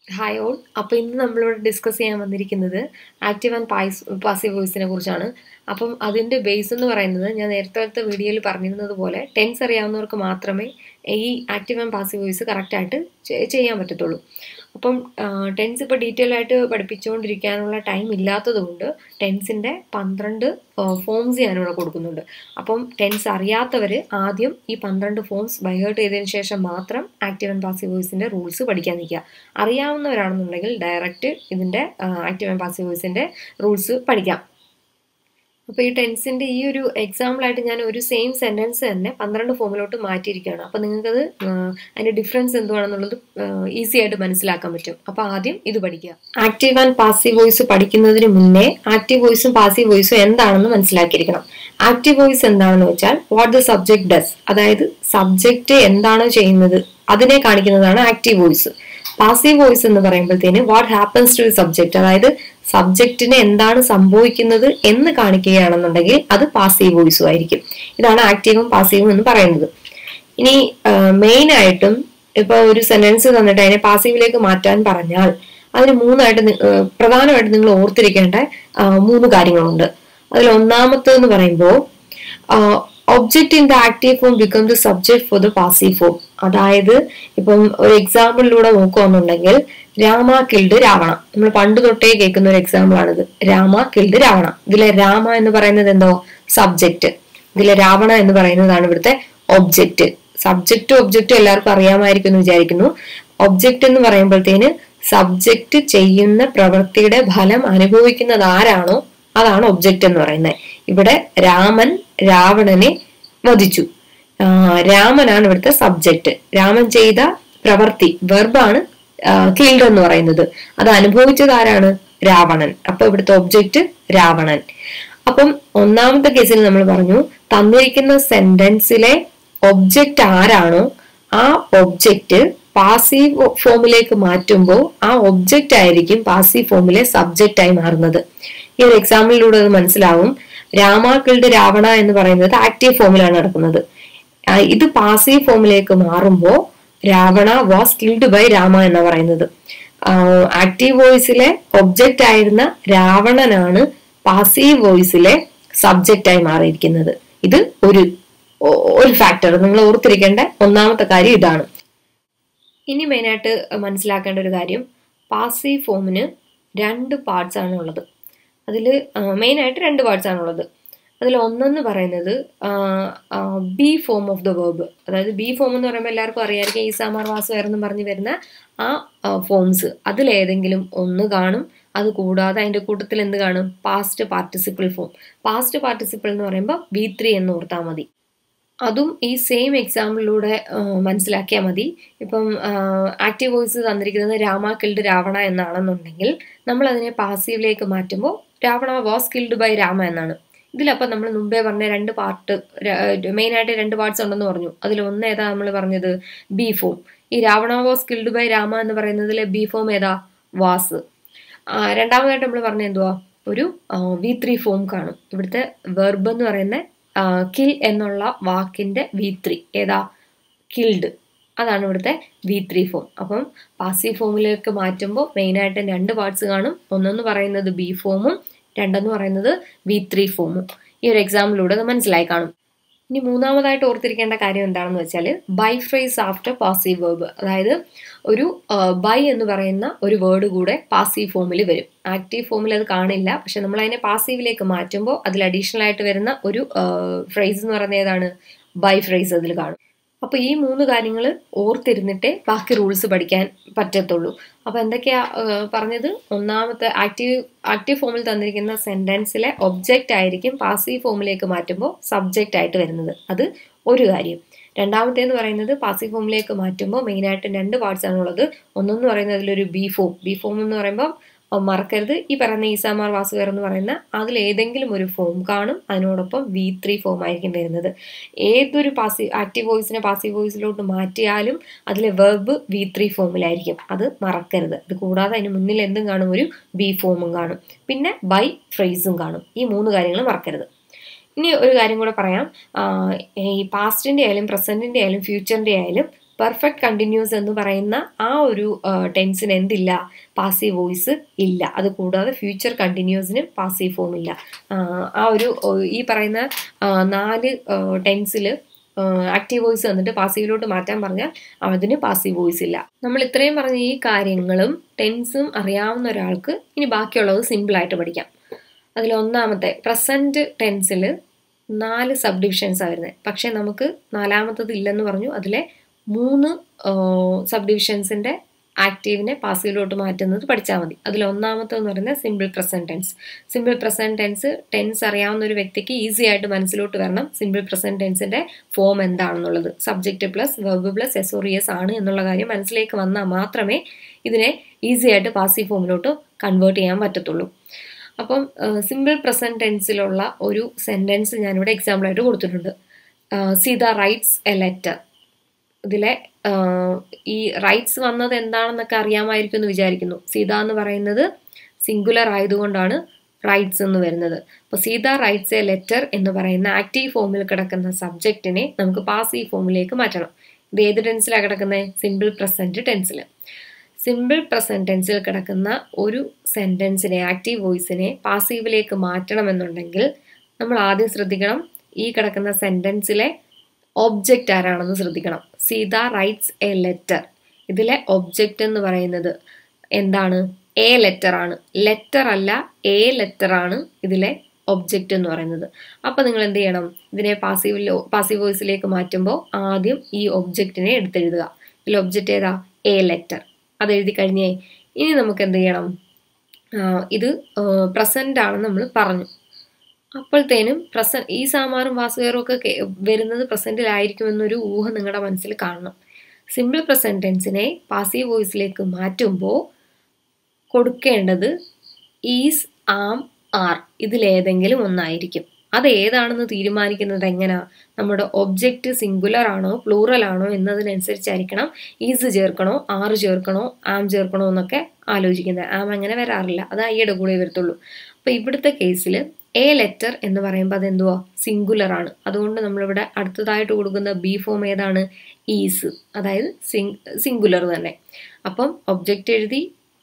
hi all അപ്പോൾ ഇന്ന് നമ്മളിവിടെ ഡിസ്കസ് ചെയ്യാൻ വന്നിരിക്കുന്നത് ആക്റ്റീവ് ആൻഡ് പായ്സ് പാസീവ് വോയിസിനെ കുറിച്ചാണ് അപ്പം അതിൻ്റെ ബേസ് എന്ന് പറയുന്നത് ഞാൻ നേരത്തെ വീഡിയോയിൽ പറഞ്ഞിരുന്നത് പോലെ ടെൻസ് അറിയാവുന്നവർക്ക് മാത്രമേ ഈ ആക്റ്റീവ് ആൻഡ് പാസീവ് വോയിസ് കറക്റ്റായിട്ട് ചെയ്യാൻ പറ്റത്തുള്ളൂ അപ്പം ടെൻസ് ഇപ്പോൾ ഡീറ്റെയിൽ ആയിട്ട് പഠിപ്പിച്ചുകൊണ്ടിരിക്കാനുള്ള ടൈം ഇല്ലാത്തത് കൊണ്ട് ടെൻസിൻ്റെ പന്ത്രണ്ട് ഫോംസ് ഞാനിവിടെ കൊടുക്കുന്നുണ്ട് അപ്പം ടെൻസ് അറിയാത്തവർ ആദ്യം ഈ പന്ത്രണ്ട് ഫോംസ് ബൈഹേർട്ട് ചെയ്തതിന് ശേഷം മാത്രം ആക്റ്റീവ് ആൻഡ് പാസീവ് വോയിസിൻ്റെ റൂൾസ് പഠിക്കാൻ നിൽക്കുക അറിയാവുന്നവരാണെന്നുണ്ടെങ്കിൽ ഡയറക്റ്റ് ഇതിൻ്റെ ആക്റ്റീവ് ആൻഡ് പാസീവ് വോയിസിൻ്റെ റൂൾസ് പഠിക്കാം അപ്പോൾ ഈ ടെൻസിൻ്റെ ഈ ഒരു എക്സാമ്പിളായിട്ട് ഞാൻ ഒരു സെയിം സെൻറ്റൻസ് തന്നെ പന്ത്രണ്ട് ഫോമിലോട്ട് മാറ്റിയിരിക്കുകയാണ് അപ്പോൾ നിങ്ങൾക്കത് അതിൻ്റെ ഡിഫറൻസ് എന്തുവാണെന്നുള്ളത് ഈസി ആയിട്ട് മനസ്സിലാക്കാൻ പറ്റും അപ്പോൾ ആദ്യം ഇത് പഠിക്കുക ആക്റ്റീവ് ആൻഡ് പാസീവ് വോയിസ് പഠിക്കുന്നതിന് മുന്നേ ആക്റ്റീവ് വോയിസും പാസീവ് വോയിസും എന്താണെന്ന് മനസ്സിലാക്കിയിരിക്കണം ആക്റ്റീവ് വോയിസ് എന്താണെന്ന് വെച്ചാൽ വാട്ട് ദ സബ്ജക്ട് ഡസ് അതായത് സബ്ജക്റ്റ് എന്താണോ ചെയ്യുന്നത് അതിനെ കാണിക്കുന്നതാണ് ആക്റ്റീവ് വോയിസ് പാസീവ് വോയിസ് എന്ന് പറയുമ്പോഴത്തേന് വാട്ട് ഹാപ്പൻസ് ടു സബ്ജക്റ്റ് അതായത് സബ്ജക്റ്റിന് എന്താണ് സംഭവിക്കുന്നത് എന്ന് കാണിക്കുകയാണെന്നുണ്ടെങ്കിൽ അത് പാസീവ് വോയിസും ആയിരിക്കും ഇതാണ് ആക്റ്റീവും പാസീവും എന്ന് പറയുന്നത് ഇനി മെയിൻ ആയിട്ടും ഇപ്പൊ ഒരു സെന്റൻസ് തന്നിട്ട് അതിനെ പാസീവിലേക്ക് മാറ്റാൻ പറഞ്ഞാൽ അതിന് മൂന്നായിട്ട് പ്രധാനമായിട്ട് നിങ്ങൾ ഓർത്തിരിക്കേണ്ട മൂന്ന് കാര്യങ്ങളുണ്ട് അതിൽ ഒന്നാമത്തെന്ന് പറയുമ്പോൾ object in the active form become the subject for the passive form അതായത് ഇപ്പം ഒരു എക്സാമ്പിളിലൂടെ നോക്കുകയാണെന്നുണ്ടെങ്കിൽ രാമ കിൽഡ് രാവണ നമ്മൾ പണ്ട് തൊട്ടേ കേൾക്കുന്ന ഒരു എക്സാമ്പിൾ ആണിത് രാമ കിൽഡ് രാവണ ഇതിലെ രാമ എന്ന് പറയുന്നത് എന്തോ സബ്ജക്റ്റ് ഇതിലെ രാവണ എന്ന് പറയുന്നതാണ് ഇവിടുത്തെ ഒബ്ജക്റ്റ് സബ്ജക്റ്റും ഒബ്ജക്റ്റും എല്ലാവർക്കും അറിയാമായിരിക്കും എന്ന് വിചാരിക്കുന്നു ഒബ്ജക്റ്റ് എന്ന് പറയുമ്പോഴത്തേന് സബ്ജക്റ്റ് ചെയ്യുന്ന പ്രവൃത്തിയുടെ ഫലം അനുഭവിക്കുന്നത് ആരാണോ അതാണ് ഒബ്ജക്റ്റ് എന്ന് പറയുന്നത് ഇവിടെ രാമൻ രാവണനെ വധിച്ചു രാമനാണ് ഇവിടുത്തെ സബ്ജക്റ്റ് രാമൻ ചെയ്ത പ്രവൃത്തി വെർബാണ് കിൽഡ് എന്ന് പറയുന്നത് അത് അനുഭവിച്ചത് ആരാണ് രാവണൻ അപ്പൊ ഇവിടുത്തെ ഒബ്ജക്റ്റ് രാവണൻ അപ്പം ഒന്നാമത്തെ കേസിൽ നമ്മൾ പറഞ്ഞു തന്നിരിക്കുന്ന സെന്റൻസിലെ ഒബ്ജക്റ്റ് ആരാണോ ആ ഒബ്ജക്റ്റ് പാസീവ് ഫോമിലേക്ക് മാറ്റുമ്പോൾ ആ ഒബ്ജക്റ്റ് ആയിരിക്കും പാസീവ് ഫോമിലെ സബ്ജക്റ്റ് ആയി മാറുന്നത് ഈ ഒരു എക്സാമ്പിളിലൂടെ അത് മനസ്സിലാവും രാമാക്കളുടെ രാവണ എന്ന് പറയുന്നത് ആക്റ്റീവ് ഫോമിലാണ് നടക്കുന്നത് ഇത് പാസീവ് ഫോമിലേക്ക് മാറുമ്പോൾ Ravana was killed by Rama എന്ന് പറയുന്നത് ആക്റ്റീവ് വോയിസിലെ ഒബ്ജക്റ്റ് ആയിരുന്ന രാവണനാണ് പാസീവ് വോയിസിലെ സബ്ജക്റ്റ് ആയി മാറിയിരിക്കുന്നത് ഇത് ഒരു ഒരു ഫാക്ടർ നിങ്ങൾ ഓർത്തിരിക്കേണ്ട ഒന്നാമത്തെ കാര്യം ഇതാണ് ഇനി മെയിനായിട്ട് മനസ്സിലാക്കേണ്ട ഒരു കാര്യം പാസീവ് ഫോമിന് രണ്ട് പാർട്സ് ആണ് ഉള്ളത് അതിൽ മെയിനായിട്ട് രണ്ട് പാർട്സ് ആണുള്ളത് അതിൽ ഒന്നെന്ന് പറയുന്നത് be form of the verb അതായത് ബി ഫോം എന്ന് പറയുമ്പോൾ എല്ലാവർക്കും അറിയാമായിരിക്കും ഈസാമാർ വാസുവയർ എന്ന് പറഞ്ഞ് വരുന്ന ആ ഫോംസ് അതിലേതെങ്കിലും ഒന്ന് കാണും അത് കൂടാതെ അതിൻ്റെ കൂട്ടത്തിൽ എന്ത് കാണും past participle form past participle എന്ന് പറയുമ്പോൾ ബി ത്രീ എന്ന് ഓർത്താൽ മതി അതും ഈ സെയിം എക്സാമ്പിളിലൂടെ മനസ്സിലാക്കിയാൽ മതി ഇപ്പം ആക്റ്റീവ് വോയിസ് തന്നിരിക്കുന്നത് രാമ കിൽഡ് രാവണ എന്നാണെന്നുണ്ടെങ്കിൽ നമ്മൾ അതിനെ പാസീവിലേക്ക് മാറ്റുമ്പോൾ Ravana was killed by Rama എന്നാണ് ഇതിലപ്പം നമ്മൾ മുമ്പേ പറഞ്ഞ രണ്ട് പാർട്ട് മെയിനായിട്ട് രണ്ട് പാർട്സ് ഉണ്ടെന്ന് പറഞ്ഞു അതിൽ ഒന്ന് ഏതാ നമ്മൾ പറഞ്ഞത് ബി ഫോം ഈ Ravana was killed by Rama എന്ന് പറയുന്നതിലെ ബി ഫോം ഏതാ വാസ് രണ്ടാമതായിട്ട് നമ്മൾ പറഞ്ഞ എന്തുവാ ഒരു വി ത്രീ ഫോം കാണും ഇവിടുത്തെ വെർബ് എന്ന് പറയുന്ന കിൽ എന്നുള്ള വാക്കിന്റെ വി ത്രീ ഏതാ കിൽഡ് അതാണ് ഇവിടുത്തെ വി ത്രീ ഫോം അപ്പം പാസീവ് ഫോമിലേക്ക് മാറ്റുമ്പോൾ മെയിനായിട്ട് രണ്ട് പാർട്സ് കാണും ഒന്നെന്ന് പറയുന്നത് ബി ഫോമും രണ്ടെന്ന് പറയുന്നത് വി ത്രീ ഫോമും ഈ ഒരു എക്സാമ്പിളിലൂടെ അത് മനസ്സിലായി കാണും ഇനി മൂന്നാമതായിട്ട് ഓർത്തിരിക്കേണ്ട കാര്യം എന്താണെന്ന് വെച്ചാൽ by phrase after passive verb അതായത് ഒരു ബൈ എന്ന് പറയുന്ന ഒരു വേർഡ് കൂടെ പാസീവ് ഫോമിൽ വരും ആക്റ്റീവ് ഫോമിൽ അത് കാണില്ല പക്ഷെ നമ്മൾ അതിനെ പാസീവിലേക്ക് മാറ്റുമ്പോൾ അതിൽ അഡീഷണൽ ആയിട്ട് വരുന്ന ഒരു ഫ്രേസ് എന്ന് പറയുന്നത് ഏതാണ് ബൈ ഫ്രേസ് അതിൽ കാണും അപ്പോൾ ഈ മൂന്ന് കാര്യങ്ങൾ ഓർത്തിരുന്നിട്ടേ ബാക്കി റൂൾസ് പഠിക്കാൻ പറ്റത്തുള്ളൂ അപ്പോൾ എന്തൊക്കെയാ പറഞ്ഞത് ഒന്നാമത്തെ ആക്റ്റീവ് ആക്റ്റീവ് ഫോമിൽ തന്നിരിക്കുന്ന സെന്റൻസിലെ ഒബ്ജക്റ്റ് ആയിരിക്കും പാസീവ് ഫോമിലേക്ക് മാറ്റുമ്പോൾ സബ്ജക്റ്റ് ആയിട്ട് വരുന്നത് അത് ഒരു കാര്യം രണ്ടാമത്തേന്ന് പറയുന്നത് പാസീവ് ഫോമിലേക്ക് മാറ്റുമ്പോൾ മെയിനായിട്ട് രണ്ട് പാർട്സ് ആണുള്ളത് ഒന്നെന്ന് പറയുന്നത് അതിലൊരു ബി ഫോം ബി ഫോം എന്ന് പറയുമ്പോൾ മറക്കരുത് ഈ പറയുന്ന ഈസാമാർ വാസുകർ എന്ന് പറയുന്ന അതിൽ ഏതെങ്കിലും ഒരു ഫോം കാണും അതിനോടൊപ്പം വി ത്രീ ഫോം ആയിരിക്കും വരുന്നത് ഏതൊരു പാസീവ് ആക്റ്റീവ് വോയിസിനെ പാസീവ് വോയിസിലോട്ട് മാറ്റിയാലും അതിലെ വെർബ് വി ത്രീ ഫോമിലായിരിക്കും അത് മറക്കരുത് ഇത് കൂടാതെ അതിന് മുന്നിൽ എന്തും കാണും ഒരു ബി ഫോമും കാണും പിന്നെ ബൈ ഫ്രേസും കാണും ഈ മൂന്ന് കാര്യങ്ങൾ മറക്കരുത് ഇനി ഒരു കാര്യം കൂടെ പറയാം ഈ പാസ്റ്റിൻ്റെ ആയാലും പ്രസൻറ്റിൻ്റെ ആയാലും ഫ്യൂച്ചറിൻ്റെ ആയാലും പെർഫെക്റ്റ് കണ്ടിന്യൂസ് എന്ന് പറയുന്ന ആ ഒരു ടെൻസിന് എന്തില്ല പാസീവ് വോയിസ് ഇല്ല അത് കൂടാതെ ഫ്യൂച്ചർ കണ്ടിന്യൂസിന് പാസീവ് ഫോം ഇല്ല ആ ഒരു ഈ പറയുന്ന നാല് ടെൻസിൽ ആക്റ്റീവ് വോയിസ് വന്നിട്ട് പാസീവിലോട്ട് മാറ്റാൻ പറഞ്ഞാൽ അതിന് പാസീവ് വോയിസ് ഇല്ല നമ്മൾ ഇത്രയും പറഞ്ഞ ഈ കാര്യങ്ങളും ടെൻസും അറിയാവുന്ന ഒരാൾക്ക് ഇനി ബാക്കിയുള്ളത് സിമ്പിളായിട്ട് പഠിക്കാം അതിൽ ഒന്നാമത്തെ പ്രസൻറ്റ് ടെൻസിൽ നാല് സബ് ഡിവിഷൻസാണ് വരുന്നത് പക്ഷേ നമുക്ക് നാലാമത്തത് ഇല്ലെന്ന് പറഞ്ഞു അതിലെ മൂന്ന് സബ് ഡിവിഷൻസിൻ്റെ ആക്റ്റീവിനെ പാസീവിലോട്ട് മാറ്റുന്നത് പഠിച്ചാൽ മതി അതിൽ ഒന്നാമത്തെന്ന് പറയുന്നത് simple present tense simple present tense tense അറിയാവുന്ന ഒരു വ്യക്തിക്ക് ഈസി ആയിട്ട് മനസ്സിലോട്ട് വരണം സിമ്പിൾ പ്രസൻറ്റ് ടെൻസിൻ്റെ ഫോം എന്താണെന്നുള്ളത് subject plus verb plus S or ES ആണ് എന്നുള്ള കാര്യം മനസ്സിലേക്ക് വന്നാൽ മാത്രമേ ഇതിനെ ഈസി ആയിട്ട് പാസീവ് ഫോമിലോട്ട് കൺവേർട്ട് ചെയ്യാൻ പറ്റത്തുള്ളൂ അപ്പം സിമ്പിൾ പ്രസൻറ്റ് ടെൻസിലുള്ള ഒരു സെൻറ്റൻസ് ഞാനിവിടെ എക്സാമ്പിളായിട്ട് കൊടുത്തിട്ടുണ്ട് സീത റൈറ്റ്സ് എ ലെറ്റർ ഇതിലെ ഈ റൈറ്റ്സ് വന്നത് എന്താണെന്നൊക്കെ അറിയാമായിരിക്കും എന്ന് വിചാരിക്കുന്നു സീത എന്ന് പറയുന്നത് സിംഗുലർ ആയതുകൊണ്ടാണ് റൈറ്റ്സ് എന്ന് വരുന്നത് അപ്പോൾ സീത റൈറ്റ്സ് എ ലെറ്റർ എന്ന് പറയുന്ന ആക്റ്റീവ് ഫോമിൽ കിടക്കുന്ന സബ്ജക്റ്റിനെ നമുക്ക് പാസീവ് ഫോമിലേക്ക് മാറ്റണം ഇത് ഏത് ടെൻസിലാണ് കിടക്കുന്നത് സിമ്പിൾ പ്രസൻറ്റ് ടെൻസിൽ സിമ്പിൾ പ്രസൻറ്റ് ടെൻസിൽ കിടക്കുന്ന ഒരു സെൻറ്റൻസിനെ ആക്റ്റീവ് വോയിസിനെ പാസീവിലേക്ക് മാറ്റണമെന്നുണ്ടെങ്കിൽ നമ്മൾ ആദ്യം ശ്രദ്ധിക്കണം ഈ കിടക്കുന്ന സെൻറ്റൻസിലെ ഒബ്ജക്റ്റ് ആരാണെന്ന് ശ്രദ്ധിക്കണം സീത റൈറ്റ്സ് എ ലെറ്റർ ഇതിലെ ഒബ്ജക്റ്റ് എന്ന് പറയുന്നത് എന്താണ് എ ലെറ്റർ ആണ് ലെറ്റർ അല്ല എ ലെറ്റർ ആണ് ഇതിലെ ഒബ്ജക്റ്റ് എന്ന് പറയുന്നത് അപ്പോൾ നിങ്ങൾ എന്ത് ചെയ്യണം ഇതിനെ പാസീവ് പാസീവ് വോയിസിലേക്ക് മാറ്റുമ്പോൾ ആദ്യം ഈ ഒബ്ജക്റ്റിനെ എടുത്തെഴുതുക ഇതിൽ ഒബ്ജക്റ്റ് ഏതാ എ ലെറ്റർ അത് എഴുതി കഴിഞ്ഞേ ഇനി നമുക്ക് എന്ത് ചെയ്യണം ഇത് പ്രസൻ്റ് ആണെന്ന് നമ്മൾ പറഞ്ഞു അപ്പോഴത്തേനും പ്രസ ഈ സാമാറും വാസുകേറും ഒക്കെ വരുന്നത് പ്രസൻറ്റിലായിരിക്കുമെന്നൊരു ഊഹം നിങ്ങളുടെ മനസ്സിൽ കാണണം സിമ്പിൾ പ്രസൻറ്റ് ടെൻസിനെ പാസീവ് വോയിസിലേക്ക് മാറ്റുമ്പോൾ കൊടുക്കേണ്ടത് ഈസ് ആം ആർ ഇതിലേതെങ്കിലും ഒന്നായിരിക്കും അത് ഏതാണെന്ന് തീരുമാനിക്കുന്നത് എങ്ങനെയാ നമ്മുടെ ഒബ്ജക്റ്റ് സിംഗുലർ ആണോ പ്ലൂറൽ ആണോ എന്നതിനനുസരിച്ചായിരിക്കണം ഈസ് ചേർക്കണോ ആറ് ചേർക്കണോ ആം ചേർക്കണോ എന്നൊക്കെ ആലോചിക്കുന്നത് ആം അങ്ങനെ വരാറില്ല അത് ഐയുടെ കൂടെ വരത്തുള്ളൂ അപ്പോൾ ഇവിടുത്തെ കേസിൽ എ ലെറ്റർ എന്ന് പറയുമ്പോൾ അതെന്തുവാ സിംഗുലർ ആണ് അതുകൊണ്ട് നമ്മളിവിടെ അടുത്തതായിട്ട് കൊടുക്കുന്ന ബി ഫോം ഏതാണ് ഈസ് അതായത് സിംഗ് സിംഗുലർ തന്നെ അപ്പം ഒബ്ജക്റ്റ് എഴുതി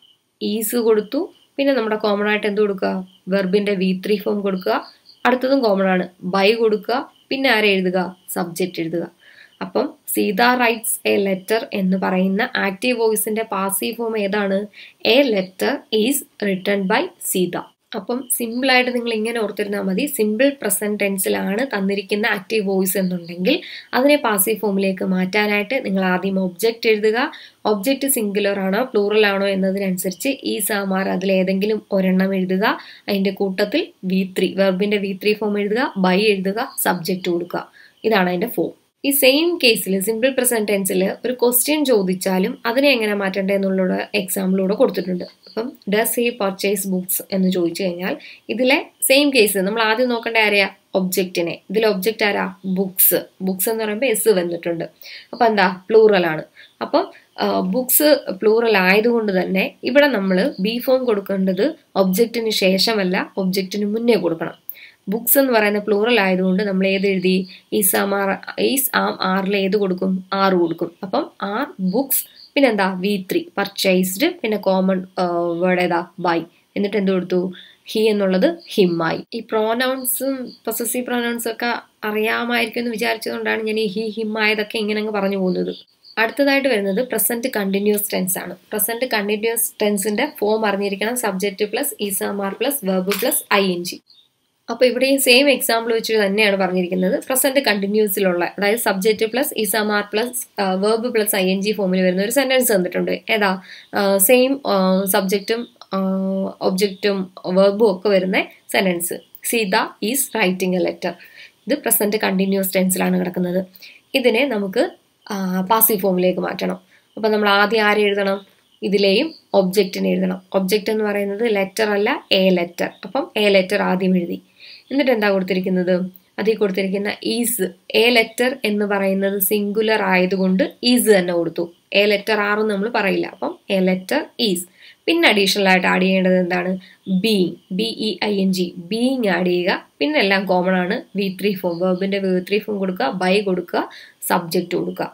ഈസ് കൊടുത്തു പിന്നെ നമ്മുടെ കോമൺ ആയിട്ട് എന്ത് കൊടുക്കുക വെർബിന്റെ വി ത്രീ ഫോം കൊടുക്കുക അടുത്തതും കോമൺ ആണ് ബൈ കൊടുക്കുക പിന്നെ ആരെ എഴുതുക സബ്ജക്റ്റ് എഴുതുക അപ്പം സീത റൈറ്റ്സ് എ ലെറ്റർ എന്ന് പറയുന്ന ആക്റ്റീവ് വോയിസിന്റെ പാസീവ് ഫോം ഏതാണ് a letter is written by Sita അപ്പം സിമ്പിളായിട്ട് നിങ്ങൾ ഇങ്ങനെ ഓർത്തിരുന്നാൽ മതി സിമ്പിൾ പ്രസന്റ് ടെൻസിലാണ് തന്നിരിക്കുന്ന ആക്റ്റീവ് വോയിസ് എന്നുണ്ടെങ്കിൽ അതിനെ പാസീവ് ഫോമിലേക്ക് മാറ്റാനായിട്ട് നിങ്ങൾ ആദ്യം ഒബ്ജക്റ്റ് എഴുതുക ഒബ്ജക്റ്റ് സിംഗുലർ ആണോ പ്ലൂറൽ ആണോ എന്നതിനനുസരിച്ച് ഈ സാമാർ അതിലേതെങ്കിലും ഒരെണ്ണം എഴുതുക അതിൻ്റെ കൂട്ടത്തിൽ വി ത്രീ വെർബിൻ്റെ വി ത്രീ ഫോം എഴുതുക ബൈ എഴുതുക സബ്ജക്റ്റ് കൊടുക്കുക ഇതാണ് അതിൻ്റെ ഫോം ഈ സെയിം കേസിൽ സിമ്പിൾ പ്രസന്റ് ടെൻസിൽ ഒരു ക്വസ്റ്റ്യൻ ചോദിച്ചാലും അതിനെ എങ്ങനെ മാറ്റണ്ടേ എന്നുള്ള എക്സാമ്പിളൂടെ കൊടുത്തിട്ടുണ്ട് അപ്പം ഡസ് ഹി പർച്ചേസ് ബുക്സ് എന്ന് ചോദിച്ചു കഴിഞ്ഞാൽ ഇതിലെ സെയിം കേസ് നമ്മൾ ആദ്യം നോക്കേണ്ട ആരെയാ ഒബ്ജക്റ്റിനെ ഇതിൽ ഒബ്ജക്റ്റ് ആരാ ബുക്സ് ബുക്സ് എന്ന് പറയുമ്പോൾ എസ് വന്നിട്ടുണ്ട് അപ്പം എന്താ പ്ലൂറൽ ആണ് അപ്പം ബുക്സ് പ്ലൂറൽ ആയതുകൊണ്ട് തന്നെ ഇവിടെ നമ്മൾ ബി ഫോം കൊടുക്കേണ്ടത് ഒബ്ജക്റ്റിന് ശേഷമല്ല ഒബ്ജക്റ്റിന് മുന്നേ കൊടുക്കണം ബുക്സ് എന്ന് പറയുന്ന പ്ലൂറൽ ആയതുകൊണ്ട് നമ്മൾ ഏത് എഴുതി is am are is am ആറിൽ ഏത് കൊടുക്കും ആറ് കൊടുക്കും അപ്പം ആർ ബുക്സ് പിന്നെ എന്താ വി ത്രീ പർച്ചേസ്ഡ് പിന്നെ കോമൺ വേർഡ് ഏതാ ബൈ എന്നിട്ട് എന്ത് കൊടുത്തു ഹി എന്നുള്ളത് ഹിമ്മായി ഈ പ്രോനൗൺസും പൊസസീവ് പ്രോനൗൺസും ഒക്കെ അറിയാമായിരിക്കും എന്ന് വിചാരിച്ചതുകൊണ്ടാണ് ഞാൻ ഈ ഹി ഹിമ്മായതൊക്കെ ഇങ്ങനെ അങ്ങ് പറഞ്ഞു പോകുന്നത് അടുത്തതായിട്ട് വരുന്നത് പ്രസന്റ് കണ്ടിന്യൂസ് ടെൻസ് ആണ് പ്രസന്റ് കണ്ടിന്യൂസ് ടെൻസിന്റെ ഫോം അറിഞ്ഞിരിക്കണം subject plus is am are plus verb plus I N G അപ്പോൾ ഇവിടെ ഈ സെയിം എക്സാമ്പിൾ വെച്ച് തന്നെയാണ് പറഞ്ഞിരിക്കുന്നത് പ്രസന്റ് കണ്ടിന്യൂസിലുള്ള അതായത് subject plus is am are plus verb plus I N G ഫോമിൽ വരുന്ന ഒരു സെന്റൻസ് തന്നിട്ടുണ്ട് ഏതാ സെയിം സബ്ജക്റ്റും ഒബ്ജക്റ്റും വേർബും ഒക്കെ വരുന്ന sentence Sita is writing a letter ഇത് പ്രസന്റ് കണ്ടിന്യൂസ് ടെൻസിലാണ് കിടക്കുന്നത് ഇതിനെ നമുക്ക് പാസീവ് ഫോമിലേക്ക് മാറ്റണം അപ്പം നമ്മൾ ആദ്യം ആരെ എഴുതണം ഇതിലെയും ഒബ്ജക്റ്റിനെ എഴുതണം ഒബ്ജക്റ്റ് എന്ന് പറയുന്നത് ലെറ്റർ അല്ല എ ലെറ്റർ അപ്പം എ ലെറ്റർ ആദ്യം എഴുതി എന്നിട്ട് എന്താ കൊടുത്തിരിക്കുന്നത് അതിൽ കൊടുത്തിരിക്കുന്ന ഈസ് എ ലെറ്റർ എന്ന് പറയുന്നത് സിംഗുലർ ആയതുകൊണ്ട് ഈസ് തന്നെ കൊടുത്തു എ ലെറ്റർ ആറും നമ്മൾ പറയില്ല അപ്പം എ ലെറ്റർ ഈസ് പിന്നെ അഡീഷണൽ ആയിട്ട് ആഡ് ചെയ്യേണ്ടത് എന്താണ് being B E I N G being add ചെയ്യുക പിന്നെ എല്ലാം കോമൺ ആണ് വി ത്രീ ഫോം വെർബിന്റെ വി ത്രീ ഫോം കൊടുക്കുക ബൈ കൊടുക്കുക സബ്ജക്റ്റ് കൊടുക്കുക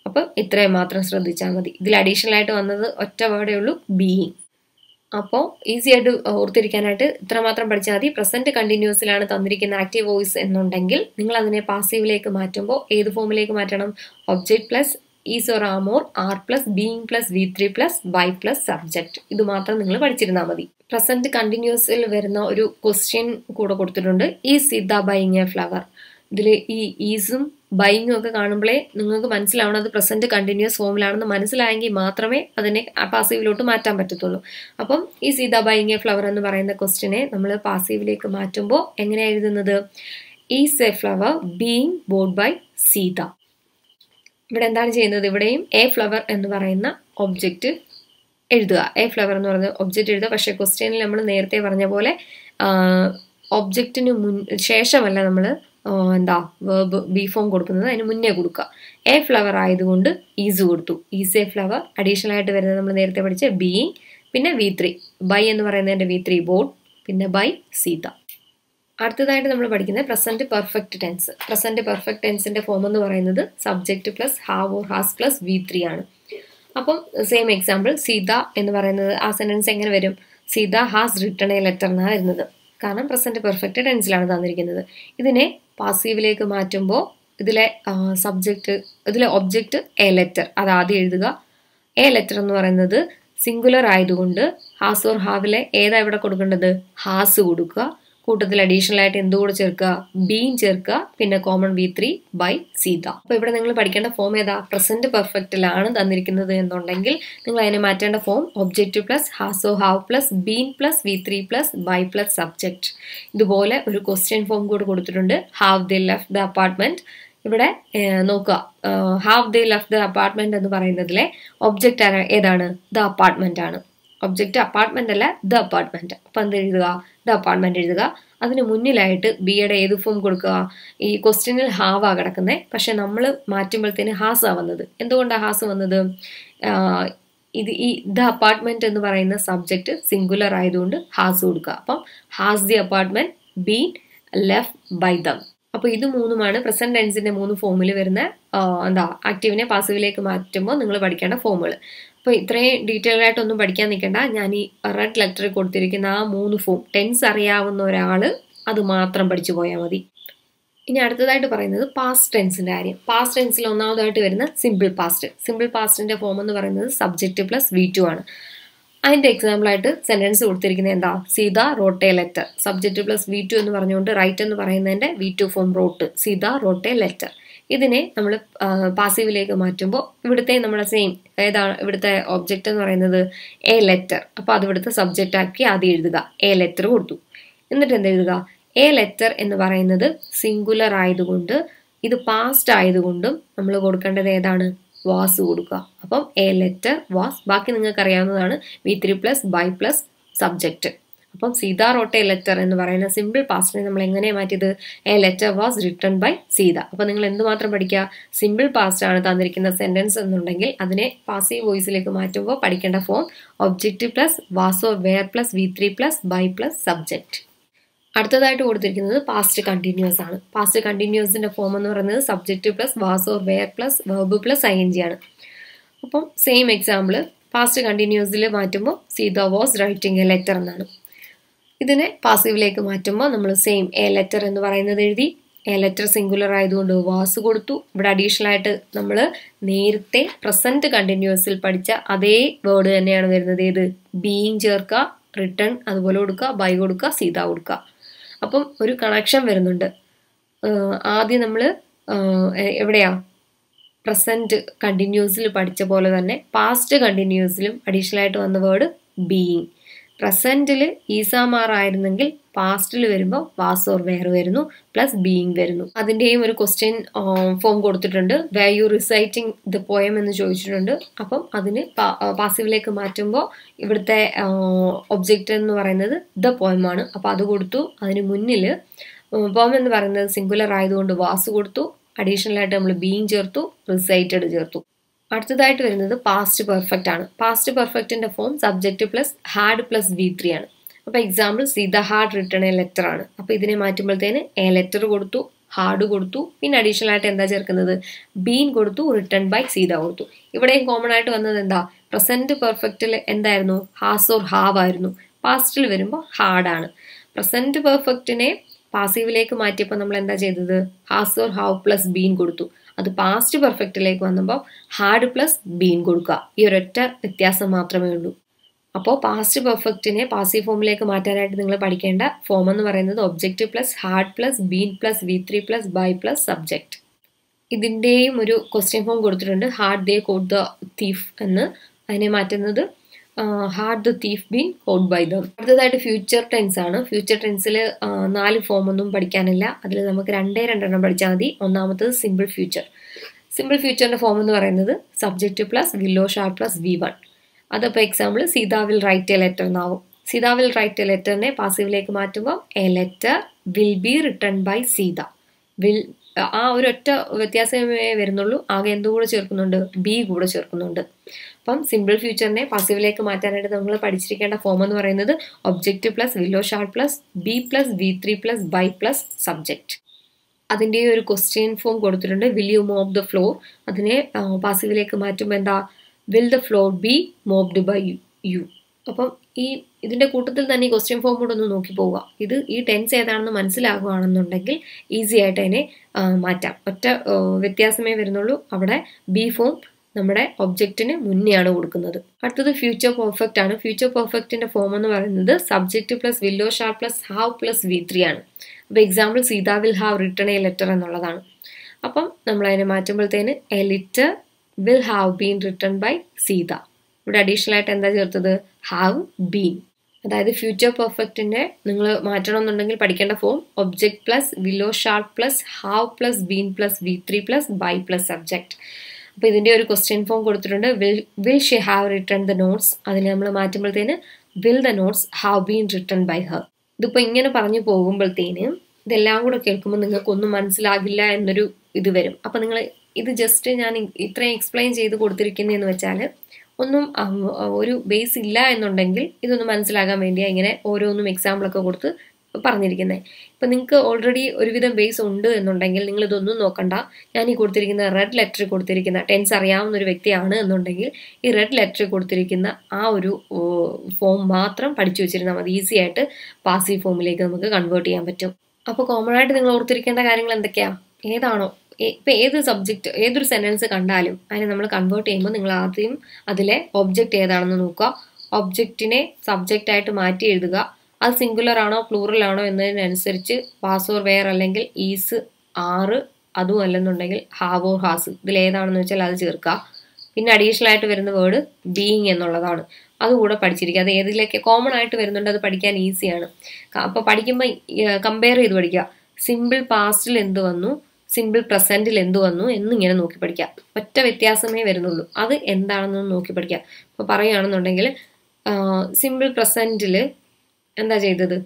അപ്പം ഇത്രയും മാത്രം ശ്രദ്ധിച്ചാൽ മതി ഇതിൽ അഡീഷണൽ ആയിട്ട് വന്നത് ഒറ്റ വേർഡേ ഉള്ളൂ ബീയിങ് അപ്പോൾ ഈസി ആയിട്ട് ഓർത്തിരിക്കാനായിട്ട് ഇത്രമാത്രം പഠിച്ചാൽ മതി പ്രസന്റ് കണ്ടിന്യൂസിലാണ് തന്നിരിക്കുന്ന ആക്റ്റീവ് വോയിസ് എന്നുണ്ടെങ്കിൽ നിങ്ങൾ അതിനെ പാസീവിലേക്ക് മാറ്റുമ്പോൾ ഏത് ഫോമിലേക്ക് മാറ്റണം object plus is or am or are plus being plus V three plus by plus subject ഇത് മാത്രം നിങ്ങൾ പഠിച്ചിരുന്നാൽ മതി പ്രസന്റ് കണ്ടിന്യൂസിൽ വരുന്ന ഒരു ക്വസ്റ്റ്യൻ കൂടെ കൊടുത്തിട്ടുണ്ട് ഈ സീത ബൈങ് എ ഫ്ലവർ ഇതിൽ ഈ ഈസും ബൈങ്ങും ഒക്കെ കാണുമ്പോഴേ നിങ്ങൾക്ക് മനസ്സിലാവണം അത് പ്രസന്റ് കണ്ടിന്യൂസ് ഫോമിലാണെന്ന് മനസ്സിലായെങ്കിൽ മാത്രമേ അതിനെ പാസീവിലോട്ട് മാറ്റാൻ പറ്റത്തുള്ളൂ അപ്പം ഈ സീത ബൈങ് എ ഫ്ലവർ എന്ന് പറയുന്ന ക്വസ്റ്റിനെ നമ്മൾ പാസീവിലേക്ക് മാറ്റുമ്പോൾ എങ്ങനെയാണ് എഴുതുന്നത് is a flower being bought by Sita ഇവിടെ എന്താണ് ചെയ്യുന്നത് ഇവിടെയും എ ഫ്ലവർ എന്ന് പറയുന്ന ഒബ്ജക്റ്റ് എഴുതുക എ ഫ്ലവർ എന്ന് പറയുന്ന ഒബ്ജക്റ്റ് എഴുതുക പക്ഷേ ക്വസ്റ്റ്യനിൽ നമ്മൾ നേരത്തെ പറഞ്ഞ പോലെ ഒബ്ജക്റ്റിന് മുൻ ശേഷമല്ല നമ്മൾ എന്താ വേർബ് ബി ഫോം കൊടുക്കുന്നത് അതിന് മുന്നേ കൊടുക്കുക എ ഫ്ലവർ ആയതുകൊണ്ട് ഈസ് കൊടുത്തു ഈസ് എ ഫ്ലവർ അഡീഷണൽ ആയിട്ട് വരുന്നത് നമ്മൾ നേരത്തെ പഠിച്ച ബീയിങ് പിന്നെ വി ത്രീ ബൈ എന്ന് പറയുന്നതിൻ്റെ വി ത്രീ ബോർഡ് പിന്നെ ബൈ സീത അടുത്തതായിട്ട് നമ്മൾ പഠിക്കുന്നത് present perfect tense present perfect ടെൻസിന്റെ ഫോം എന്ന് പറയുന്നത് subject plus have or has plus V three ആണ് അപ്പം സെയിം എക്സാമ്പിൾ സീത എന്ന് പറയുന്നത് ആ സെന്റൻസ് എങ്ങനെ വരും Sita has written a letter എന്നാണ് വരുന്നത് കാരണം പ്രസന്റ് പെർഫെക്റ്റ് ടെൻസിലാണ് തന്നിരിക്കുന്നത് ഇതിനെ പാസീവിലേക്ക് മാറ്റുമ്പോൾ ഇതിലെ സബ്ജക്റ്റ് ഇതിലെ ഒബ്ജക്റ്റ് എ ലെറ്റർ അത് ആദ്യം എഴുതുക എ ലെറ്റർ എന്ന് പറയുന്നത് സിംഗുലർ ആയതുകൊണ്ട് ഹാസ് ഓർ ഹാവിലെ ഏതാ ഇവിടെ കൊടുക്കേണ്ടത് ഹാസ് കൊടുക്കുക കൂട്ടത്തിൽ അഡീഷണൽ ആയിട്ട് എന്തുകൂടെ ചേർക്കുക ബീൻ ചേർക്കുക പിന്നെ common V three by Sita അപ്പോൾ ഇവിടെ നിങ്ങൾ പഠിക്കേണ്ട ഫോം ഏതാ പ്രസന്റ് പെർഫെക്റ്റിലാണ് തന്നിരിക്കുന്നത് എന്നുണ്ടെങ്കിൽ നിങ്ങൾ അതിനെ മാറ്റേണ്ട ഫോം ഒബ്ജക്റ്റ് പ്ലസ് ഹാസോ have plus been plus V three plus by plus subject ഇതുപോലെ ഒരു ക്വസ്റ്റ്യൻ ഫോം കൂടെ കൊടുത്തിട്ടുണ്ട് have they left the apartment ഇവിടെ നോക്കുക have they left the apartment എന്ന് പറയുന്നതിലെ ഒബ്ജക്റ്റ് ഏതാണ് ദ അപ്പാർട്ട്മെന്റ് ആണ് ഒബ്ജക്റ്റ് അപ്പാർട്ട്മെന്റ് അല്ല ദ അപ്പാർട്ട്മെന്റ് അപ്പം എന്ത് എഴുതുക ദ അപ്പാർട്ട്മെന്റ് എഴുതുക അതിന് മുന്നിലായിട്ട് ബിയുടെ ഏത് ഫോം കൊടുക്കുക ഈ ക്വസ്റ്റ്യനിൽ ഹാവാ കിടക്കുന്നത് പക്ഷെ നമ്മൾ മാറ്റുമ്പോഴത്തേന് ഹാസാ വന്നത് എന്തുകൊണ്ടാണ് ഹാസ് വന്നത് ഇത് ഈ ദ അപ്പാർട്ട്മെന്റ് എന്ന് പറയുന്ന സബ്ജക്റ്റ് സിംഗുലർ ആയതുകൊണ്ട് ഹാസ് കൊടുക്കുക അപ്പം has the apartment been left by them അപ്പോൾ ഇത് മൂന്നുമാണ് പ്രസന്റ് ടെൻസിന്റെ മൂന്ന് ഫോമിൽ വരുന്ന എന്താ ആക്റ്റീവിനെ പാസീവിലേക്ക് മാറ്റുമ്പോൾ നിങ്ങൾ പഠിക്കേണ്ട ഫോമുകൾ അപ്പോൾ ഇത്രയും ഡീറ്റെയിൽ ആയിട്ടൊന്നും പഠിക്കാൻ നിൽക്കേണ്ട ഞാൻ ഈ റെഡ് ലെറ്ററിൽ കൊടുത്തിരിക്കുന്ന ആ മൂന്ന് ഫോം ടെൻസ് അറിയാവുന്ന ഒരാൾ അത് മാത്രം പഠിച്ചു പോയാൽ മതി ഇനി അടുത്തതായിട്ട് പറയുന്നത് പാസ്റ്റ് ടെൻസിന്റെ കാര്യം പാസ്റ്റ് ടെൻസിൽ ഒന്നാമതായിട്ട് വരുന്ന സിമ്പിൾ പാസ്റ്റ് സിമ്പിൾ പാസ്റ്റിന്റെ ഫോം എന്ന് പറയുന്നത് സബ്ജക്റ്റ് പ്ലസ് വി ടു ആണ് അതിന്റെ എക്സാമ്പിൾ ആയിട്ട് സെന്റൻസ് കൊടുത്തിരിക്കുന്നത് എന്താ Sita wrote a letter subject plus V two എന്ന് പറഞ്ഞുകൊണ്ട് റൈറ്റ് എന്ന് പറയുന്നതിന്റെ V two form wrote Sita wrote a letter ഇതിനെ നമ്മൾ പാസീവിലേക്ക് മാറ്റുമ്പോൾ ഇവിടുത്തെ നമ്മുടെ സെയിം ഏതാണ് ഇവിടുത്തെ ഒബ്ജക്റ്റ് എന്ന് പറയുന്നത് എ ലെറ്റർ അപ്പോൾ അത് ഇവിടുത്തെ സബ്ജക്റ്റ് ആക്കി ആദ്യം എഴുതുക എ ലെറ്റർ കൊടുത്തു എന്നിട്ട് എന്ത് എഴുതുക എ ലെറ്റർ എന്ന് പറയുന്നത് സിംഗുലർ ആയതുകൊണ്ട് ഇത് പാസ്റ്റ് ആയതുകൊണ്ടും നമ്മൾ കൊടുക്കേണ്ടത് ഏതാണ് വാസ് കൊടുക്കുക അപ്പം എ ലെറ്റർ വാസ് ബാക്കി നിങ്ങൾക്ക് അറിയാവുന്നതാണ് V three plus by plus subject അപ്പം സീത റോട്ടെ ലെറ്റർ എന്ന് പറയുന്ന സിമ്പിൾ പാസ്റ്റിനെ നമ്മൾ എങ്ങനെ മാറ്റിയത് a letter was written by Sita അപ്പം നിങ്ങൾ എന്തുമാത്രം പഠിക്കുക സിമ്പിൾ പാസ്റ്റ് ആണ് തന്നിരിക്കുന്ന സെന്റൻസ് എന്നുണ്ടെങ്കിൽ അതിനെ പാസീവ് വോയിസിലേക്ക് മാറ്റുമ്പോൾ പഠിക്കേണ്ട form object plus was or were plus V three plus by plus subject അടുത്തതായിട്ട് കൊടുത്തിരിക്കുന്നത് പാസ്റ്റ് കണ്ടിന്യൂസ് ആണ് പാസ്റ്റ് കണ്ടിന്യൂസിന്റെ ഫോം എന്ന് പറയുന്നത് subject plus was or were plus verb plus I N G ആണ് അപ്പം സെയിം എക്സാമ്പിൾ പാസ്റ്റ് കണ്ടിന്യൂസിൽ മാറ്റുമ്പോൾ Sita was writing a letter എന്നാണ് ഇതിനെ പാസീവിലേക്ക് മാറ്റുമ്പോൾ നമ്മൾ സെയിം എ ലെറ്റർ എന്ന് പറയുന്നത് എഴുതി എ ലെറ്റർ സിംഗുലർ ആയതുകൊണ്ട് വാസ് കൊടുത്തു ഇവിടെ അഡീഷണൽ ആയിട്ട് നമ്മൾ നേരത്തെ പ്രസന്റ് കണ്ടിന്യൂസിൽ പഠിച്ച അതേ വേർഡ് തന്നെയാണ് വരുന്നത് ഏത് ബീയിങ് ചേർക്കുക റിട്ടേൺ അതുപോലെ കൊടുക്കുക ബൈ കൊടുക്കുക സീത കൊടുക്കുക അപ്പം ഒരു കണക്ഷൻ വരുന്നുണ്ട് ആദ്യം നമ്മൾ എവിടെയാ പ്രസന്റ് കണ്ടിന്യൂസിൽ പഠിച്ച പോലെ തന്നെ പാസ്റ്റ് കണ്ടിന്യൂസിലും അഡീഷണൽ ആയിട്ട് വന്ന വേർഡ് ബീയിങ് പ്രസന്റിൽ ഈസാമാർ ആയിരുന്നെങ്കിൽ പാസ്റ്റിൽ വരുമ്പോൾ വാസ് ഓർ വെയർ വരുന്നു പ്ലസ് ബീയിങ് വരുന്നു അതിൻ്റെയും ഒരു ക്വസ്റ്റ്യൻ ഫോം കൊടുത്തിട്ടുണ്ട് were you reciting the poem എന്ന് ചോദിച്ചിട്ടുണ്ട് അപ്പം അതിന് പാസീവിലേക്ക് മാറ്റുമ്പോൾ ഇവിടുത്തെ ഒബ്ജക്റ്റ് എന്ന് പറയുന്നത് ദ പോയമാണ് അപ്പോൾ അത് കൊടുത്തു അതിന് മുന്നിൽ പോം എന്ന് പറയുന്നത് സിംഗുലർ ആയതുകൊണ്ട് വാസ് കൊടുത്തു അഡീഷണൽ ആയിട്ട് നമ്മൾ ബീയിങ് ചേർത്തു റിസൈറ്റഡ് ചേർത്തു അടുത്തതായിട്ട് വരുന്നത് പാസ്റ്റ് പെർഫെക്റ്റ് ആണ് പാസ്റ്റ് പെർഫെക്റ്റിന്റെ form subject plus had plus V three ആണ് അപ്പോൾ example Sita had written a letter ആണ് അപ്പോൾ ഇതിനെ മാറ്റുമ്പോഴത്തേന് എ ലെറ്റർ കൊടുത്തു ഹാർഡ് കൊടുത്തു പിന്നെ അഡീഷണൽ ആയിട്ട് എന്താ ചേർക്കുന്നത് ബീൻ കൊടുത്തു റിട്ടേൺ ബൈ സീത കൊടുത്തു ഇവിടെയും കോമൺ ആയിട്ട് വന്നത് എന്താ പ്രസന്റ് പെർഫെക്റ്റിൽ എന്തായിരുന്നു ഹാസ് ഓർ ഹാവ് ആയിരുന്നു പാസ്റ്റിൽ വരുമ്പോൾ ഹാർഡാണ് പ്രസന്റ് പെർഫെക്റ്റിനെ പാസീവിലേക്ക് മാറ്റിയപ്പോൾ നമ്മൾ എന്താ ചെയ്തത് has or have plus been കൊടുത്തു അത് പാസ്റ്റ് പെർഫെക്റ്റിലേക്ക് വന്നപ്പോൾ ഹാർഡ് പ്ലസ് ബീൻ കൊടുക്കുക ഈ ഒരൊറ്റ വ്യത്യാസം മാത്രമേ ഉള്ളൂ അപ്പോൾ പാസ്റ്റ് പെർഫെക്റ്റിനെ പാസീവ് ഫോമിലേക്ക് മാറ്റാനായിട്ട് നിങ്ങൾ പഠിക്കേണ്ട ഫോം എന്ന് പറയുന്നത് object plus had plus been plus V three plus by plus subject ഇതിൻ്റെയും ഒരു ക്വസ്റ്റ്യൻ ഫോം കൊടുത്തിട്ടുണ്ട് had they caught the thief എന്ന് അതിനെ മാറ്റുന്നത് had the thief been caught by them അടുത്തതായിട്ട് ഫ്യൂച്ചർ ടെൻസ് ആണ് ഫ്യൂച്ചർ ടെൻസിൽ നാല് ഫോം ഒന്നും പഠിക്കാനില്ല അതിൽ നമുക്ക് രണ്ടേ രണ്ടെണ്ണം പഠിച്ചാൽ മതി ഒന്നാമത്തത് സിമ്പിൾ ഫ്യൂച്ചർ സിമ്പിൾ ഫ്യൂച്ചറിന്റെ ഫോം എന്ന് പറയുന്നത് subject plus will or shall plus V one അതപ്പോൾ example Sita will write a letter എന്നാവും സീത വിൽ റൈറ്റ് എ ലെറ്ററിനെ പാസീവിലേക്ക് മാറ്റുമ്പോൾ a letter will be written by Sita will ആ ഒരു ഒറ്റ വ്യത്യാസമേ വരുന്നുള്ളൂ ആകെ എന്തും കൂടെ ചേർക്കുന്നുണ്ട് ബി കൂടെ ചേർക്കുന്നുണ്ട് അപ്പം സിമ്പിൾ ഫ്യൂച്ചറിനെ പാസീവിലേക്ക് മാറ്റാനായിട്ട് നമ്മൾ പഠിച്ചിരിക്കേണ്ട ഫോം എന്ന് പറയുന്നത് object plus will or shall plus be plus V three plus by plus subject അതിൻ്റെ ഒരു ക്വസ്റ്റ്യൻ ഫോം കൊടുത്തിട്ടുണ്ട് will you mop the floor അതിനെ പാസീവിലേക്ക് മാറ്റുമ്പോൾ എന്താ will the floor be mopped by you അപ്പം ഈ ഇതിൻ്റെ കൂട്ടത്തിൽ തന്നെ ഈ ക്വസ്റ്റ്യൻ ഫോം കൂടെ ഒന്ന് നോക്കി പോവുക ഇത് ഈ ടെൻസ് ഏതാണെന്ന് മനസ്സിലാകുകയാണെന്നുണ്ടെങ്കിൽ ഈസി ആയിട്ട് അതിനെ മാറ്റാം ഒറ്റ വ്യത്യാസമേ വരുന്നുള്ളൂ അവിടെ ബി ഫോം നമ്മുടെ ഒബ്ജക്റ്റിന് മുന്നെയാണ് കൊടുക്കുന്നത് അടുത്തത് ഫ്യൂച്ചർ പെർഫെക്റ്റ് ആണ് ഫ്യൂച്ചർ പെർഫെക്റ്റിന്റെ ഫോം എന്ന് പറയുന്നത് subject plus will or shall plus have plus V three ആണ് അപ്പോൾ example Sita will have written a letter എന്നുള്ളതാണ് അപ്പം നമ്മൾ അതിനെ മാറ്റുമ്പോഴത്തേന് a letter will have been written by Sita ഇവിടെ അഡീഷണൽ ആയിട്ട് എന്താ ചേർത്തത് ഹാവ് ബീൻ അതായത് ഫ്യൂച്ചർ പെർഫെക്റ്റിന്റെ നിങ്ങൾ മാറ്റണമെന്നുണ്ടെങ്കിൽ പഠിക്കേണ്ട form object plus will or shall plus have plus been plus V three plus by plus subject അപ്പോൾ ഇതിൻ്റെ ഒരു ക്വസ്റ്റ്യൻ ഫോം കൊടുത്തിട്ടുണ്ട് will will she have written the notes അതിനെ നമ്മൾ മാറ്റുമ്പോഴത്തേന് will the notes have been written by her ഇതിപ്പോൾ ഇങ്ങനെ പറഞ്ഞു പോകുമ്പോഴത്തേന് ഇതെല്ലാം കൂടെ കേൾക്കുമ്പോൾ നിങ്ങൾക്കൊന്നും മനസ്സിലാകില്ല എന്നൊരു ഇത് വരും അപ്പോൾ നിങ്ങൾ ഇത് ജസ്റ്റ് ഞാൻ ഇത്രയും എക്സ്പ്ലെയിൻ ചെയ്ത് കൊടുത്തിരിക്കുന്നതെന്ന് വെച്ചാൽ ഒന്നും ഒരു ബേസ് ഇല്ല എന്നുണ്ടെങ്കിൽ ഇതൊന്ന് മനസ്സിലാകാൻ വേണ്ടിയാണ് ഇങ്ങനെ ഓരോന്നും എക്സാമ്പിളൊക്കെ കൊടുത്ത് പറഞ്ഞിരിക്കുന്നത് ഇപ്പം നിങ്ങൾക്ക് ഓൾറെഡി ഒരുവിധം ബേസ് ഉണ്ട് എന്നുണ്ടെങ്കിൽ നിങ്ങൾ ഇതൊന്നും നോക്കണ്ട ഞാൻ ഈ കൊടുത്തിരിക്കുന്ന റെഡ് ലെറ്റർ കൊടുത്തിരിക്കുന്ന ടെൻസ് അറിയാവുന്ന ഒരു വ്യക്തിയാണ് എന്നുണ്ടെങ്കിൽ ഈ റെഡ് ലെറ്റർ കൊടുത്തിരിക്കുന്ന ആ ഒരു ഫോം മാത്രം പഠിച്ചു വെച്ചിരുന്നാൽ മതി ഈസി ആയിട്ട് പാസീവ് ഫോമിലേക്ക് നമുക്ക് കൺവേർട്ട് ചെയ്യാൻ പറ്റും അപ്പോൾ കോമൺ ആയിട്ട് നിങ്ങൾ ഓർത്തിരിക്കേണ്ട കാര്യങ്ങൾ എന്തൊക്കെയാണ് ഏതാണോ ഇപ്പം ഏത് സബ്ജക്റ്റ് ഏതൊരു സെൻറ്റൻസ് കണ്ടാലും അതിനെ നമ്മൾ കൺവേർട്ട് ചെയ്യുമ്പോൾ നിങ്ങൾ ആദ്യം അതിലെ ഒബ്ജക്റ്റ് ഏതാണെന്ന് നോക്കുക ഒബ്ജക്റ്റിനെ സബ്ജക്റ്റ് ആയിട്ട് മാറ്റി എഴുതുക അത് സിംഗുലർ ആണോ പ്ലൂറൽ ആണോ എന്നതിനനുസരിച്ച് പാസ് ഓർ വെയർ അല്ലെങ്കിൽ ഈസ് ആറ് അതും അല്ലെന്നുണ്ടെങ്കിൽ ഹാവ് ഓർ ഹാസ് ഇതിൽ ഏതാണെന്ന് വെച്ചാൽ അത് ചേർക്കുക പിന്നെ അഡീഷണൽ ആയിട്ട് വരുന്ന വേർഡ് ബീയിങ് എന്നുള്ളതാണ് അതുകൂടെ പഠിച്ചിരിക്കുക അത് ഏതിലേക്ക് കോമൺ ആയിട്ട് വരുന്നുണ്ട് അത് പഠിക്കാൻ ഈസിയാണ് അപ്പോൾ പഠിക്കുമ്പോൾ കമ്പയർ ചെയ്ത് പഠിക്കുക സിമ്പിൾ പാസ്റ്റിൽ എന്ത് വന്നു സിമ്പിൾ പ്രസന്റിൽ എന്ത് വന്നു എന്നിങ്ങനെ നോക്കി പഠിക്കുക ഒറ്റ വ്യത്യാസമേ വരുന്നുള്ളൂ അത് എന്താണെന്ന് നോക്കി പഠിക്കുക ഇപ്പോൾ പറയുകയാണെന്നുണ്ടെങ്കിൽ സിമ്പിൾ പ്രസന്റിൽ എന്താ ചെയ്തത്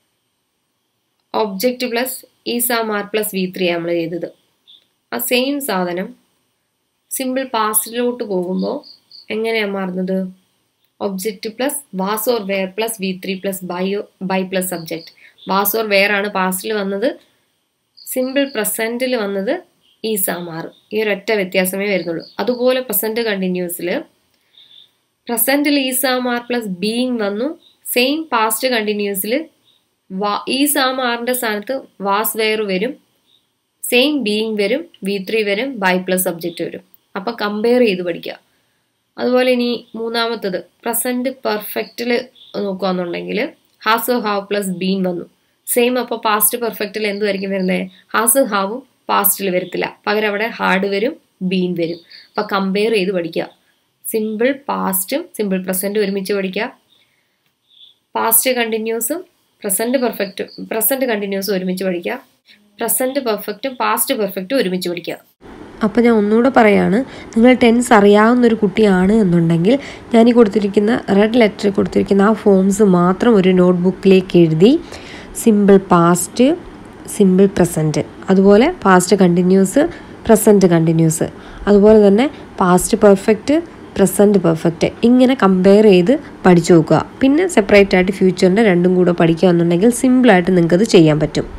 object plus is am are plus V three നമ്മൾ ചെയ്തത് ആ സെയിം സാധനം സിമ്പിൾ പാസ്റ്റിലോട്ട് പോകുമ്പോൾ എങ്ങനെയാണ് മാറുന്നത് object plus was or were plus V three plus by by plus subject was or were ആണ് പാസ്റ്റിൽ വന്നത് സിമ്പിൾ പ്രസൻറ്റിൽ വന്നത് ഈസാമാർ ഈ ഒരൊറ്റ വ്യത്യാസമേ വരുന്നുള്ളൂ അതുപോലെ പ്രസൻറ്റ് കണ്ടിന്യൂസിൽ പ്രസൻറ്റിൽ ഈസാമാർ പ്ലസ് ബീയിങ് വന്നു സെയിം പാസ്റ്റ് കണ്ടിന്യൂസിൽ വാ ഈസാമാറിൻ്റെ സ്ഥാനത്ത് വാസ് വെയർ വരും സെയിം ബീയിങ് വരും വി ത്രീ വരും ബൈ പ്ലസ് സബ്ജക്റ്റ് വരും അപ്പം കമ്പയർ ചെയ്ത് പഠിക്കുക അതുപോലെ ഇനി മൂന്നാമത്തത് പ്രസൻറ്റ് പെർഫെക്റ്റിൽ നോക്കുകയാണെന്നുണ്ടെങ്കിൽ ഹാസ് ഹാവ് പ്ലസ് ബീൻ വന്നു സെയിം അപ്പോൾ പാസ്റ്റ് പെർഫെക്റ്റിൽ എന്തുമായിരിക്കും വരുന്നത് ഹാസ് ഹാവും പാസ്റ്റിൽ വരത്തില്ല പകരം അവിടെ ഹാർഡ് വരും ബീൻ വരും അപ്പം കമ്പയർ ചെയ്ത് പഠിക്കുക സിമ്പിൾ പാസ്റ്റും സിമ്പിൾ പ്രസൻറ്റും ഒരുമിച്ച് പഠിക്കുക പാസ്റ്റ് കണ്ടിന്യൂസും പ്രസൻറ്റ് പെർഫെക്റ്റും പ്രസൻറ്റ് കണ്ടിന്യൂസും ഒരുമിച്ച് പഠിക്കുക പ്രസൻറ്റ് പെർഫെക്റ്റും പാസ്റ്റ് പെർഫെക്റ്റും ഒരുമിച്ച് പഠിക്കുക അപ്പോൾ ഞാൻ ഒന്നുകൂടെ പറയാണ് നിങ്ങൾ ടെൻസ് അറിയാവുന്ന ഒരു കുട്ടിയാണ് എന്നുണ്ടെങ്കിൽ ഞാൻ ഈ കൊടുത്തിരിക്കുന്ന റെഡ് ലെറ്റർ കൊടുത്തിരിക്കുന്ന ആ ഫോംസ് മാത്രം ഒരു നോട്ട് ബുക്കിലേക്ക് എഴുതി സിമ്പിൾ പാസ്റ്റ് സിമ്പിൾ പ്രസൻറ്റ് അതുപോലെ പാസ്റ്റ് കണ്ടിന്യൂസ് പ്രസൻറ്റ് കണ്ടിന്യൂസ് അതുപോലെ തന്നെ പാസ്റ്റ് പെർഫെക്റ്റ് പ്രസൻറ്റ് പെർഫെക്റ്റ് ഇങ്ങനെ കമ്പയർ ചെയ്ത് പഠിച്ചു നോക്കുക പിന്നെ സെപ്പറേറ്റ് ആയിട്ട് ഫ്യൂച്ചറിൻ്റെ രണ്ടും കൂടെ പഠിക്കുക എന്നുണ്ടെങ്കിൽ സിമ്പിളായിട്ട് നിങ്ങൾക്കത് ചെയ്യാൻ പറ്റും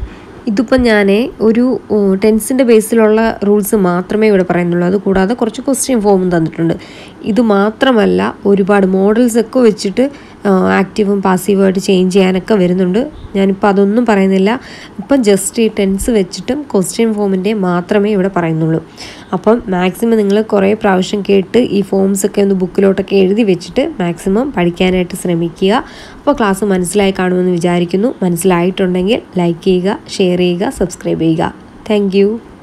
ഇതിപ്പം ഞാൻ ഒരു ടെൻസിൻ്റെ ബേസിലുള്ള റൂൾസ് മാത്രമേ ഇവിടെ പറയുന്നുള്ളൂ അതുകൂടാതെ കുറച്ച് ക്വസ്റ്റ്യൻ ഫോമും തന്നിട്ടുണ്ട് ഇത് മാത്രമല്ല ഒരുപാട് മോഡൽസ് ഒക്കെ വെച്ചിട്ട് ആക്റ്റീവും പാസീവായിട്ട് ചേഞ്ച് ചെയ്യാനൊക്കെ വരുന്നുണ്ട് ഞാനിപ്പോൾ അതൊന്നും പറയുന്നില്ല ഇപ്പം ജസ്റ്റ് ഈ ടെൻസ് വെച്ചിട്ടും ക്വസ്റ്റ്യൻ ഫോമിൻ്റെ മാത്രമേ ഇവിടെ പറയുന്നുള്ളൂ അപ്പം മാക്സിമം നിങ്ങൾ കുറേ പ്രാവശ്യം കേട്ട് ഈ ഫോംസ് ഒക്കെ ഒന്ന് ബുക്കിലോട്ടൊക്കെ എഴുതി വെച്ചിട്ട് മാക്സിമം പഠിക്കാനായിട്ട് ശ്രമിക്കുക അപ്പോൾ ക്ലാസ് മനസ്സിലായി കാണുമെന്ന് വിചാരിക്കുന്നു മനസ്സിലായിട്ടുണ്ടെങ്കിൽ ലൈക്ക് ചെയ്യുക ഷെയർ ചെയ്യുക സബ്സ്ക്രൈബ് ചെയ്യുക താങ്ക്